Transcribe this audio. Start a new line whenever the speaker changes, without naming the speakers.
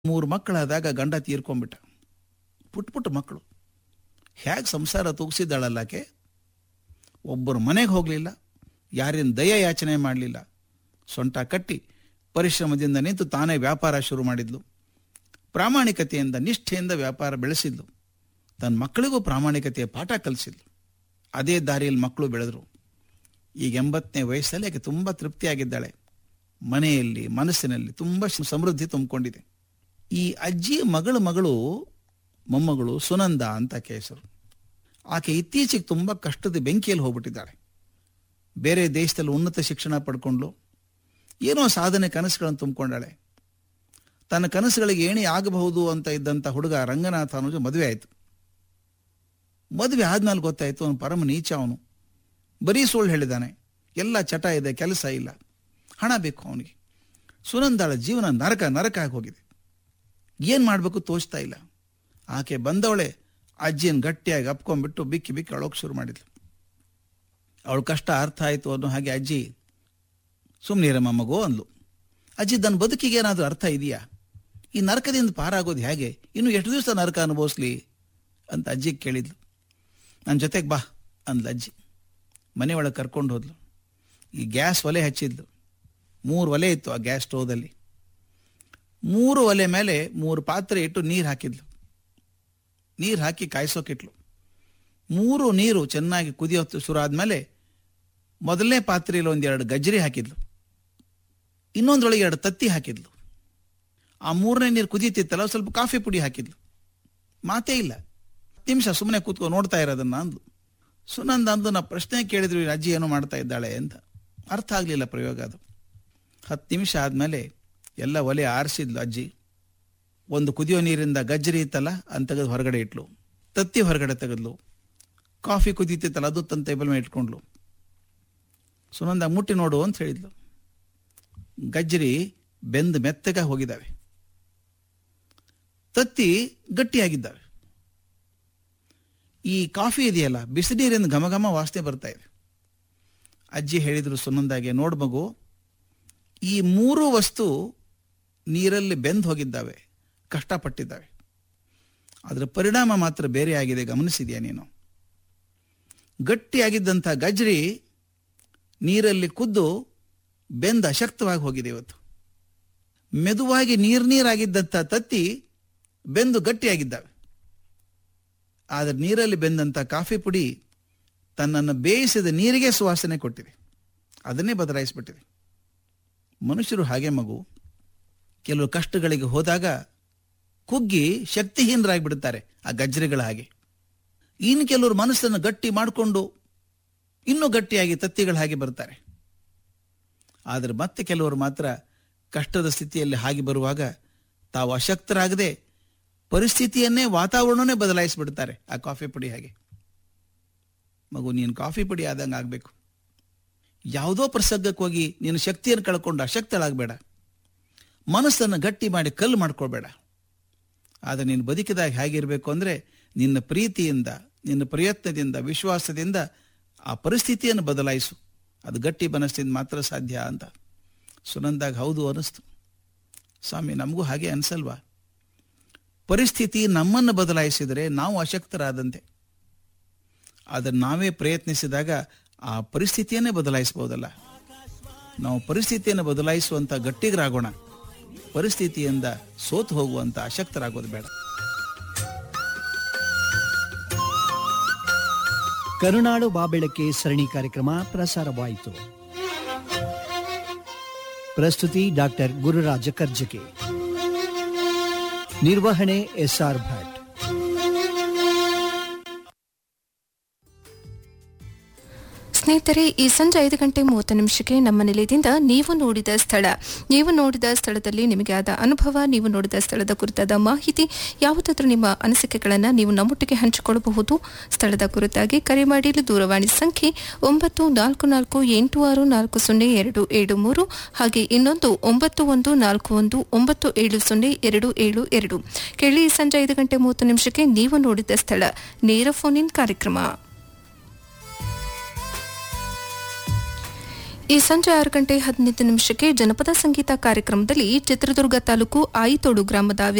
ಮೂರು ಮಕ್ಕಳಾದಾಗ ಗಂಡ ತೀರ್ಕೊಂಡ್ಬಿಟ್ಟ ಪುಟ್ಟ ಪುಟ್ಟ ಮಕ್ಕಳು ಹೇಗೆ ಸಂಸಾರ ತೂಗಿಸಿದ್ದಾಳಲ್ಲಾಕೆ ಒಬ್ಬರು ಮನೆಗೆ ಹೋಗಲಿಲ್ಲ ಯಾರಿನ ದಯ ಯಾಚನೆ ಮಾಡಲಿಲ್ಲ ಸೊಂಟ ಕಟ್ಟಿ ಪರಿಶ್ರಮದಿಂದ ನಿಂತು ತಾನೇ ವ್ಯಾಪಾರ ಶುರು ಮಾಡಿದ್ಲು ಪ್ರಾಮಾಣಿಕತೆಯಿಂದ ನಿಷ್ಠೆಯಿಂದ ವ್ಯಾಪಾರ ಬೆಳೆಸಿದ್ಲು ತನ್ನ ಮಕ್ಕಳಿಗೂ ಪ್ರಾಮಾಣಿಕತೆಯ ಪಾಠ ಕಲಿಸಿದ್ಲು ಅದೇ ದಾರಿಯಲ್ಲಿ ಮಕ್ಕಳು ಬೆಳೆದರು ಈಗ ಎಂಬತ್ತನೇ ವಯಸ್ಸಲ್ಲಿ ಆಕೆ ತುಂಬ ತೃಪ್ತಿಯಾಗಿದ್ದಾಳೆ ಮನೆಯಲ್ಲಿ ಮನಸ್ಸಿನಲ್ಲಿ ತುಂಬ ಸಮೃದ್ಧಿ ತುಂಬಿಕೊಂಡಿದೆ ಈ ಅಜ್ಜಿ ಮಗಳ ಮಗಳು ಮೊಮ್ಮಗಳು ಸುನಂದ ಅಂತ ಆಕೆ ಹೆಸರು ಆಕೆ ಇತ್ತೀಚೆಗೆ ತುಂಬ ಕಷ್ಟದ ಬೆಂಕಿಯಲ್ಲಿ ಹೋಗ್ಬಿಟ್ಟಿದ್ದಾಳೆ ಬೇರೆ ದೇಶದಲ್ಲಿ ಉನ್ನತ ಶಿಕ್ಷಣ ಪಡ್ಕೊಂಡ್ಲು ಏನೋ ಸಾಧನೆ ಕನಸುಗಳನ್ನು ತುಂಬಿಕೊಂಡಾಳೆ ತನ್ನ ಕನಸುಗಳಿಗೆ ಏಣಿ ಆಗಬಹುದು ಅಂತ ಇದ್ದಂಥ ಹುಡುಗ ರಂಗನಾಥ ಅನ್ನೋದು ಮದುವೆ ಆಯಿತು ಮದುವೆ ಆದ್ಮೇಲೆ ಗೊತ್ತಾಯಿತು ಅವನು ಪರಮ ನೀಚ ಅವನು ಬರೀ ಸುಳ್ಳು ಹೇಳಿದ್ದಾನೆ ಎಲ್ಲ ಚಟ ಇದೆ ಕೆಲಸ ಇಲ್ಲ ಹಣ ಬೇಕು ಅವನಿಗೆ ಸುನಂದಾಳ ಜೀವನ ನರಕ ನರಕ ಆಗಿ ಹೋಗಿದೆ ಏನು ಮಾಡಬೇಕು ತೋಚ್ತಾ ಇಲ್ಲ ಆಕೆ ಬಂದವಳೆ ಅಜ್ಜಿಯನ್ನು ಗಟ್ಟಿಯಾಗಿ ಅಪ್ಕೊಂಡ್ಬಿಟ್ಟು ಬಿಕ್ಕಿ ಬಿಕ್ಕಿ ಅಳೋಕೆ ಶುರು ಮಾಡಿದ್ಲು ಅವಳ ಕಷ್ಟ ಅರ್ಥ ಆಯಿತು ಅನ್ನೋ ಹಾಗೆ ಅಜ್ಜಿ ಸುಮ್ಮನಿರಮ್ಮ ಮಗು ಅಂದ್ಲು ಅಜ್ಜಿ ನನ್ನ ಬದುಕಿಗೆ ಏನಾದರೂ ಅರ್ಥ ಇದೆಯಾ ಈ ನರಕದಿಂದ ಪಾರಾಗೋದು ಹೇಗೆ ಇನ್ನು ಎಷ್ಟು ದಿವಸ ನರಕ ಅನುಭವಿಸ್ಲಿ ಅಂತ ಅಜ್ಜಿಗೆ ಕೇಳಿದ್ಲು ನನ್ನ ಜೊತೆಗೆ ಬಾ ಅಂದ್ಲು ಅಜ್ಜಿ ಮನೆ ಒಳಗೆ ಕರ್ಕೊಂಡು ಹೋದ್ಲು ಈ ಗ್ಯಾಸ್ ಒಲೆ ಹಚ್ಚಿದ್ಲು ಮೂರು ಒಲೆ ಇತ್ತು ಆ ಗ್ಯಾಸ್ ಸ್ಟೋವ್ದಲ್ಲಿ ಮೂರು ಒಲೆ ಮೇಲೆ ಮೂರು ಪಾತ್ರೆ ಇಟ್ಟು ನೀರು ಹಾಕಿದ್ಲು ನೀರು ಹಾಕಿ ಕಾಯಿಸೋಕಿಟ್ಲು ಮೂರು ನೀರು ಚೆನ್ನಾಗಿ ಕುದಿಯೋತ್ತು ಶುರು ಆದಮೇಲೆ ಮೊದಲನೇ ಪಾತ್ರೆಯಲ್ಲಿ ಒಂದೆರಡು ಗಜ್ಜರಿ ಹಾಕಿದ್ಲು ಇನ್ನೊಂದರೊಳಗೆ ಎರಡು ತತ್ತಿ ಹಾಕಿದ್ಲು ಆ ಮೂರನೇ ನೀರು ಕುದೀತಿತ್ತಲ್ಲ ಸ್ವಲ್ಪ ಕಾಫಿ ಪುಡಿ ಹಾಕಿದ್ಲು ಮಾತೇ ಇಲ್ಲ ನಿಮಿಷ ಸುಮ್ಮನೆ ಕೂತ್ಕೊಂಡು ನೋಡ್ತಾ ಇರೋದನ್ನ ಅಂದ್ಲು ಸುನಂದ ಅಂದು ನಾ ಪ್ರಶ್ನೆ ಕೇಳಿದ್ರು ಈ ಅಜ್ಜಿ ಏನೋ ಮಾಡ್ತಾ ಇದ್ದಾಳೆ ಅಂತ ಅರ್ಥ ಆಗಲಿಲ್ಲ ಪ್ರಯೋಗ ಅದು ಹತ್ತು ನಿಮಿಷ ಆದಮೇಲೆ ಎಲ್ಲ ಒಲೆ ಆರಿಸಿದ್ಲು ಅಜ್ಜಿ ಒಂದು ಕುದಿಯೋ ನೀರಿಂದ ಗಜ್ಜರಿ ಇತ್ತಲ್ಲ ಅಂತ ತೆಗೆದು ಹೊರಗಡೆ ಇಟ್ಲು ತತ್ತಿ ಹೊರಗಡೆ ತೆಗೆದ್ಲು ಕಾಫಿ ಕುದೀತಿತ್ತಲ್ಲ ಅದು ತನ್ನ ಟೇಬಲ್ ಮೇಲೆ ಇಟ್ಕೊಂಡ್ಲು ಸುನಂದ ಮುಟ್ಟಿ ನೋಡು ಅಂತ ಹೇಳಿದ್ಲು ಗಜ್ಜರಿ ಬೆಂದು ಮೆತ್ತಗೆ ಹೋಗಿದ್ದಾವೆ ತತ್ತಿ ಗಟ್ಟಿಯಾಗಿದ್ದಾವೆ ಈ ಕಾಫಿ ಇದೆಯಲ್ಲ ಬಿಸಿನೀರಿಂದ ಘಮ ಘಮ ವಾಸನೆ ಬರ್ತಾ ಇದೆ ಅಜ್ಜಿ ಹೇಳಿದ್ರು ಸುನಂದಾಗೆ ನೋಡ್ ಮಗು ಈ ಮೂರು ವಸ್ತು ನೀರಲ್ಲಿ ಬೆಂದು ಹೋಗಿದ್ದಾವೆ ಕಷ್ಟಪಟ್ಟಿದ್ದಾವೆ ಅದರ ಪರಿಣಾಮ ಮಾತ್ರ ಬೇರೆ ಆಗಿದೆ ಗಮನಿಸಿದ್ಯಾ ನೀನು ಗಟ್ಟಿಯಾಗಿದ್ದಂಥ ಗಜ್ರಿ ನೀರಲ್ಲಿ ಕುದ್ದು ಬೆಂದ ಅಶಕ್ತವಾಗಿ ಹೋಗಿದೆ ಇವತ್ತು ಮೆದುವಾಗಿ ನೀರ್ ನೀರಾಗಿದ್ದಂಥ ತತ್ತಿ ಬೆಂದು ಗಟ್ಟಿಯಾಗಿದ್ದಾವೆ ಆದರೆ ನೀರಲ್ಲಿ ಬೆಂದಂಥ ಕಾಫಿ ಪುಡಿ ತನ್ನನ್ನು ಬೇಯಿಸಿದ ನೀರಿಗೆ ಸುವಾಸನೆ ಕೊಟ್ಟಿದೆ ಅದನ್ನೇ ಬದಲಾಯಿಸಿಬಿಟ್ಟಿದೆ ಮನುಷ್ಯರು ಹಾಗೆ ಮಗು ಕೆಲವು ಕಷ್ಟಗಳಿಗೆ ಹೋದಾಗ ಕುಗ್ಗಿ ಶಕ್ತಿಹೀನರಾಗಿಬಿಡುತ್ತಾರೆ ಆ ಗಜ್ಜರಿಗಳ ಹಾಗೆ ಇನ್ನು ಕೆಲವರು ಮನಸ್ಸನ್ನು ಗಟ್ಟಿ ಮಾಡಿಕೊಂಡು ಇನ್ನೂ ಗಟ್ಟಿಯಾಗಿ ತತ್ತಿಗಳ ಹಾಗೆ ಬರ್ತಾರೆ ಆದರೆ ಮತ್ತೆ ಕೆಲವರು ಮಾತ್ರ ಕಷ್ಟದ ಸ್ಥಿತಿಯಲ್ಲಿ ಹಾಗೆ ಬರುವಾಗ ತಾವು ಅಶಕ್ತರಾಗದೆ ಪರಿಸ್ಥಿತಿಯನ್ನೇ ವಾತಾವರಣನೇ ಬದಲಾಯಿಸಿಬಿಡ್ತಾರೆ ಆ ಕಾಫಿ ಪುಡಿ ಹಾಗೆ ಮಗು ನೀನು ಕಾಫಿ ಪುಡಿ ಆದಂಗೆ ಆಗಬೇಕು ಯಾವುದೋ ಪ್ರಸಂಗಕ್ಕೆ ಹೋಗಿ ನೀನು ಶಕ್ತಿಯನ್ನು ಕಳ್ಕೊಂಡು ಅಶಕ್ತಳಾಗಬೇಡ ಮನಸ್ಸನ್ನು ಗಟ್ಟಿ ಮಾಡಿ ಕಲ್ಲು ಮಾಡ್ಕೊಳ್ಬೇಡ ಆದರೆ ನೀನು ಬದುಕಿದಾಗ ಹೇಗಿರಬೇಕು ಅಂದರೆ ನಿನ್ನ ಪ್ರೀತಿಯಿಂದ ನಿನ್ನ ಪ್ರಯತ್ನದಿಂದ ವಿಶ್ವಾಸದಿಂದ ಆ ಪರಿಸ್ಥಿತಿಯನ್ನು ಬದಲಾಯಿಸು ಅದು ಗಟ್ಟಿ ಮನಸ್ಸಿಂದ ಮಾತ್ರ ಸಾಧ್ಯ ಅಂತ ಸುನಂದಾಗ ಹೌದು ಅನ್ನಿಸ್ತು ಸ್ವಾಮಿ ನಮಗೂ ಹಾಗೆ ಅನಿಸಲ್ವಾ ಪರಿಸ್ಥಿತಿ ನಮ್ಮನ್ನು ಬದಲಾಯಿಸಿದರೆ ನಾವು ಅಶಕ್ತರಾದಂತೆ ಆದರೆ ನಾವೇ ಪ್ರಯತ್ನಿಸಿದಾಗ ಆ ಪರಿಸ್ಥಿತಿಯನ್ನೇ ಬದಲಾಯಿಸಬಹುದಲ್ಲ ನಾವು ಪರಿಸ್ಥಿತಿಯನ್ನು ಬದಲಾಯಿಸುವಂಥ ಗಟ್ಟಿಗರಾಗೋಣ ಪರಿಸ್ಥಿತಿಯಿಂದ ಸೋತು ಹೋಗುವಂಥ ಅಶಕ್ತರಾಗೋದು ಬೇಡ
ಕರುನಾಡು ಬಾಬೆಳಕೆ ಸರಣಿ ಕಾರ್ಯಕ್ರಮ ಪ್ರಸಾರವಾಯಿತು ಪ್ರಸ್ತುತಿ ಡಾಕ್ಟರ್ ಗುರುರಾಜ ಕರ್ಜಕೆ ನಿರ್ವಹಣೆ ಎಸ್ಆರ್ ಭಟ್
ಸ್ನೇಹಿತರೆ ಈ ಸಂಜೆ ಐದು ಗಂಟೆ ಮೂವತ್ತು ನಿಮಿಷಕ್ಕೆ ನಮ್ಮ ನಿಲಯದಿಂದ ನೀವು ನೋಡಿದ ಸ್ಥಳ ನೀವು ನೋಡಿದ ಸ್ಥಳದಲ್ಲಿ ನಿಮಗೆ ಆದ ಅನುಭವ ನೀವು ನೋಡಿದ ಸ್ಥಳದ ಕುರಿತಾದ ಮಾಹಿತಿ ಯಾವುದಾದ್ರೂ ನಿಮ್ಮ ಅನಿಸಿಕೆಗಳನ್ನು ನೀವು ನಮ್ಮೊಟ್ಟಿಗೆ ಹಂಚಿಕೊಳ್ಳಬಹುದು ಸ್ಥಳದ ಕುರಿತಾಗಿ ಕರೆ ಮಾಡಿ ದೂರವಾಣಿ ಸಂಖ್ಯೆ ಒಂಬತ್ತು ನಾಲ್ಕು ನಾಲ್ಕು ಎಂಟು ಆರು ನಾಲ್ಕು ಸೊನ್ನೆ ಎರಡು ಏಳು ಮೂರು ಹಾಗೆ ಇನ್ನೊಂದು ಒಂಬತ್ತು ಒಂದು ನಾಲ್ಕು ಒಂದು ಒಂಬತ್ತು ಏಳು ಸೊನ್ನೆ ಎರಡು ಏಳು ಎರಡು ಕೇಳಿ ಈ ಸಂಜೆ ಐದು ಗಂಟೆ ಮೂವತ್ತು ನಿಮಿಷಕ್ಕೆ ನೀವು ನೋಡಿದ ಸ್ಥಳ ನೇರ ಫೋನ್ ಇನ್ ಕಾರ್ಯಕ್ರಮ ಈ ಸಂಜೆ ಆರು ಗಂಟೆ ಹದಿನೈದು ನಿಮಿಷಕ್ಕೆ ಜನಪದ ಸಂಗೀತ ಕಾರ್ಯಕ್ರಮದಲ್ಲಿ ಚಿತ್ರದುರ್ಗ ತಾಲೂಕು ಆಯಿತೋಡು ಗ್ರಾಮದ